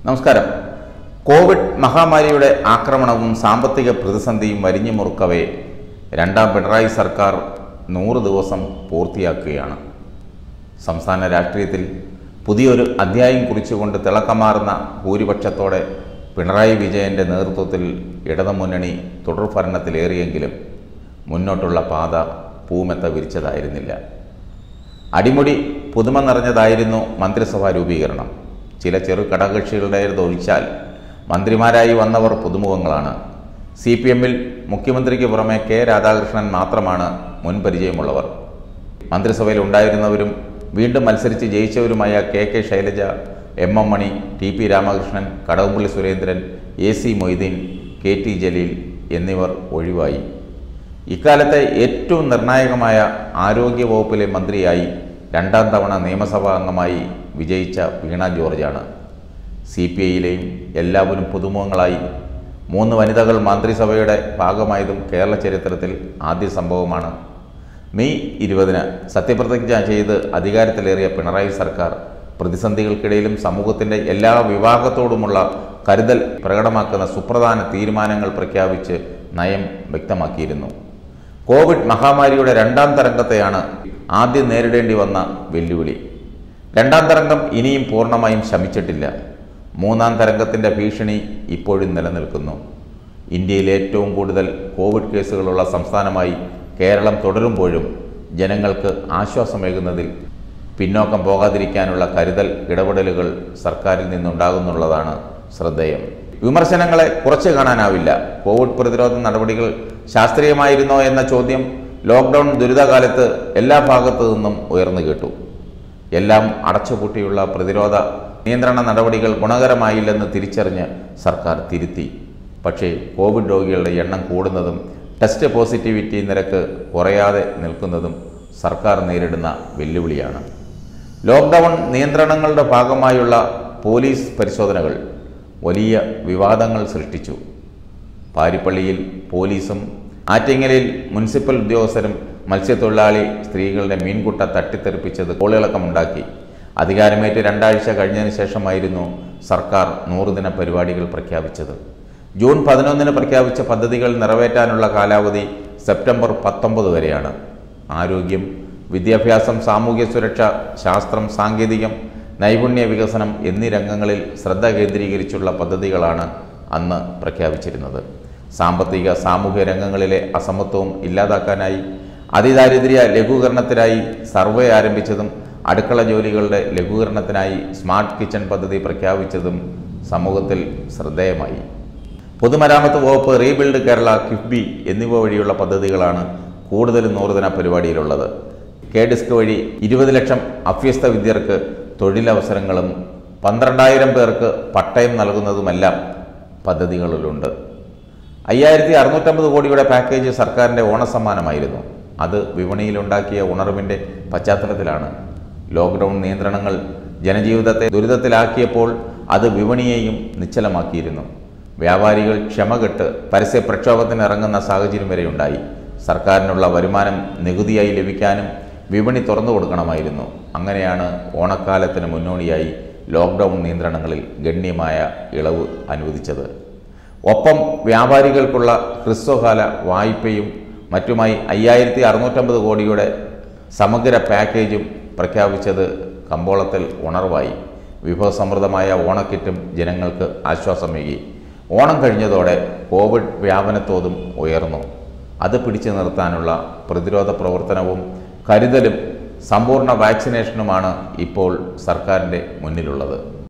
നമസ്കാരം കോവിഡ് മഹാമാരിയുടെ ആക്രമണവും സാമ്പത്തിക പ്രതിസന്ധിയും വരിഞ്ഞു മുറുക്കവേ രണ്ടാം പിണറായി സർക്കാർ നൂറ് ദിവസം പൂർത്തിയാക്കുകയാണ് സംസ്ഥാന രാഷ്ട്രീയത്തിൽ പുതിയൊരു അധ്യായം കുറിച്ചുകൊണ്ട് തിളക്കമാർന്ന ഭൂരിപക്ഷത്തോടെ പിണറായി വിജയൻ്റെ നേതൃത്വത്തിൽ ഇടതുമുന്നണി തുടർഭരണത്തിലേറിയെങ്കിലും മുന്നോട്ടുള്ള പാത പൂമെത്ത വിരിച്ചതായിരുന്നില്ല അടിമുടി പുതുമ നിറഞ്ഞതായിരുന്നു മന്ത്രിസഭാ രൂപീകരണം ചില ചെറു ഘടകകക്ഷികളുടേതൊഴിച്ചാൽ മന്ത്രിമാരായി വന്നവർ പുതുമുഖങ്ങളാണ് സി പി എമ്മിൽ മുഖ്യമന്ത്രിക്ക് പുറമെ കെ രാധാകൃഷ്ണൻ മാത്രമാണ് മുൻപരിചയമുള്ളവർ മന്ത്രിസഭയിൽ ഉണ്ടായിരുന്നവരും വീണ്ടും മത്സരിച്ച് ജയിച്ചവരുമായ K K Shailaja M M Mani T P Ramakrishnan Kadakampally Surendran A C Moideen K T Jaleel എന്നിവർ ഒഴിവായി ഇക്കാലത്തെ ഏറ്റവും നിർണായകമായ ആരോഗ്യ വകുപ്പിലെ മന്ത്രിയായി രണ്ടാം തവണ നിയമസഭാ അംഗമായി വിജയിച്ച വീണ ജോർജാണ് സി പി ഐയിലെയും എല്ലാവരും പുതുമുഖങ്ങളായി മൂന്ന് വനിതകൾ മന്ത്രിസഭയുടെ ഭാഗമായതും കേരള ചരിത്രത്തിൽ ആദ്യ സംഭവമാണ് മെയ് ഇരുപതിന് സത്യപ്രതിജ്ഞ ചെയ്ത് അധികാരത്തിലേറിയ പിണറായി സർക്കാർ പ്രതിസന്ധികൾക്കിടയിലും സമൂഹത്തിൻ്റെ എല്ലാ വിഭാഗത്തോടുമുള്ള കരുതൽ പ്രകടമാക്കുന്ന സുപ്രധാന തീരുമാനങ്ങൾ പ്രഖ്യാപിച്ച് നയം വ്യക്തമാക്കിയിരുന്നു കോവിഡ് മഹാമാരിയുടെ രണ്ടാം തരംഗത്തെയാണ് ആദ്യം നേരിടേണ്ടി വന്ന വെല്ലുവിളി രണ്ടാം തരംഗം ഇനിയും പൂർണ്ണമായും ശമിച്ചിട്ടില്ല മൂന്നാം തരംഗത്തിൻ്റെ ഭീഷണി ഇപ്പോഴും നിലനിൽക്കുന്നു ഇന്ത്യയിൽ ഏറ്റവും കൂടുതൽ കോവിഡ് കേസുകളുള്ള സംസ്ഥാനമായി കേരളം തുടരുമ്പോഴും ജനങ്ങൾക്ക് ആശ്വാസമേകുന്നതിൽ പിന്നോക്കം പോകാതിരിക്കാനുള്ള കരുതൽ ഇടപെടലുകൾ സർക്കാരിൽ നിന്നുണ്ടാകുന്നുള്ളതാണ് ശ്രദ്ധേയം വിമർശനങ്ങളെ കുറച്ചു കാണാനാവില്ല കോവിഡ് പ്രതിരോധ നടപടികൾ ശാസ്ത്രീയമായിരുന്നോ എന്ന ചോദ്യം ലോക്ക്ഡൗൺ ദുരിതകാലത്ത് എല്ലാ ഭാഗത്തു നിന്നും ഉയർന്നു കേട്ടു എല്ലാം അടച്ചുപൂട്ടിയുള്ള പ്രതിരോധ നിയന്ത്രണ നടപടികൾ ഗുണകരമായില്ലെന്ന് തിരിച്ചറിഞ്ഞ് സർക്കാർ തിരുത്തി പക്ഷേ കോവിഡ് രോഗികളുടെ എണ്ണം കൂടുന്നതും ടെസ്റ്റ് പോസിറ്റിവിറ്റി നിരക്ക് കുറയാതെ നിൽക്കുന്നതും സർക്കാർ നേരിടുന്ന വെല്ലുവിളിയാണ് ലോക്ക്ഡൗൺ നിയന്ത്രണങ്ങളുടെ ഭാഗമായുള്ള പോലീസ് പരിശോധനകൾ വലിയ വിവാദങ്ങൾ സൃഷ്ടിച്ചു പാരിപ്പള്ളിയിൽ പോലീസും ആറ്റിങ്ങലിൽ മുനിസിപ്പൽ ഉദ്യോഗസ്ഥരും മത്സ്യത്തൊഴിലാളി സ്ത്രീകളുടെ മീൻകുട്ട തട്ടിത്തെറിപ്പിച്ചത് കോളിളക്കമുണ്ടാക്കി അധികാരമേറ്റ് രണ്ടാഴ്ച കഴിഞ്ഞതിന് ശേഷമായിരുന്നു സർക്കാർ നൂറുദിന പരിപാടികൾ പ്രഖ്യാപിച്ചത് ജൂൺ പതിനൊന്നിന് പ്രഖ്യാപിച്ച പദ്ധതികൾ നിറവേറ്റാനുള്ള കാലാവധി സെപ്റ്റംബർ പത്തൊമ്പത് വരെയാണ് ആരോഗ്യം വിദ്യാഭ്യാസം സാമൂഹ്യ സുരക്ഷ ശാസ്ത്രം സാങ്കേതികം നൈപുണ്യ വികസനം എന്നീ രംഗങ്ങളിൽ ശ്രദ്ധ കേന്ദ്രീകരിച്ചുള്ള പദ്ധതികളാണ് അന്ന് പ്രഖ്യാപിച്ചിരുന്നത് സാമ്പത്തിക സാമൂഹ്യ രംഗങ്ങളിലെ അസമത്വവും ഇല്ലാതാക്കാനായി അതിദാരിദ്ര്യ ലഘൂകരണത്തിനായി സർവേ ആരംഭിച്ചതും അടുക്കള ജോലികളുടെ ലഘൂകരണത്തിനായി സ്മാർട്ട് കിച്ചൺ പദ്ധതി പ്രഖ്യാപിച്ചതും സമൂഹത്തിൽ ശ്രദ്ധേയമായി പൊതുമരാമത്ത് വകുപ്പ് റീബിൽഡ് കേരള കിഫ്ബി എന്നിവ വഴിയുള്ള പദ്ധതികളാണ് കൂടുതലും നൂറുദിന പരിപാടിയിലുള്ളത് കെ ഡിസ്ക് വഴി ഇരുപത് ലക്ഷം അഭ്യസ്ത വിദ്യർക്ക് തൊഴിലവസരങ്ങളും പന്ത്രണ്ടായിരം പേർക്ക് പട്ടയം നൽകുന്നതുമെല്ലാം പദ്ധതികളിലുണ്ട് അയ്യായിരത്തി അറുന്നൂറ്റമ്പത് കോടിയുടെ പാക്കേജ് സർക്കാരിൻ്റെ ഓണസമ്മാനമായിരുന്നു അത് വിപണിയിലുണ്ടാക്കിയ ഉണർവിൻ്റെ പശ്ചാത്തലത്തിലാണ് ലോക്ക്ഡൗൺ നിയന്ത്രണങ്ങൾ ജനജീവിതത്തെ ദുരിതത്തിലാക്കിയപ്പോൾ അത് വിപണിയെയും നിശ്ചലമാക്കിയിരുന്നു വ്യാപാരികൾ ക്ഷമകെട്ട് പരസ്യ പ്രക്ഷോഭത്തിന് ഇറങ്ങുന്ന സാഹചര്യം വരെയുണ്ടായി സർക്കാരിനുള്ള വരുമാനം നികുതിയായി ലഭിക്കാനും വിപണി തുറന്നു കൊടുക്കണമായിരുന്നു അങ്ങനെയാണ് ഓണക്കാലത്തിന് മുന്നോടിയായി ലോക്ക്ഡൗൺ നിയന്ത്രണങ്ങളിൽ ഗണ്യമായ ഇളവ് അനുവദിച്ചത് ഒപ്പം വ്യാപാരികൾക്കുള്ള ഹ്രസ്വകാല വായ്പയും മറ്റുമായി അയ്യായിരത്തി അറുന്നൂറ്റമ്പത് കോടിയുടെ സമഗ്ര പാക്കേജും പ്രഖ്യാപിച്ചത് കമ്പോളത്തിൽ ഉണർവായി വിഭവസമൃദ്ധമായ ഓണക്കിറ്റും ജനങ്ങൾക്ക് ആശ്വാസമേകി ഓണം കഴിഞ്ഞതോടെ കോവിഡ് വ്യാപനത്തോതും ഉയർന്നു അത് പിടിച്ചു നിർത്താനുള്ള പ്രതിരോധ പ്രവർത്തനവും കരുതലും സമ്പൂർണ്ണ വാക്സിനേഷനുമാണ് ഇപ്പോൾ സർക്കാരിൻ്റെ മുന്നിലുള്ളത്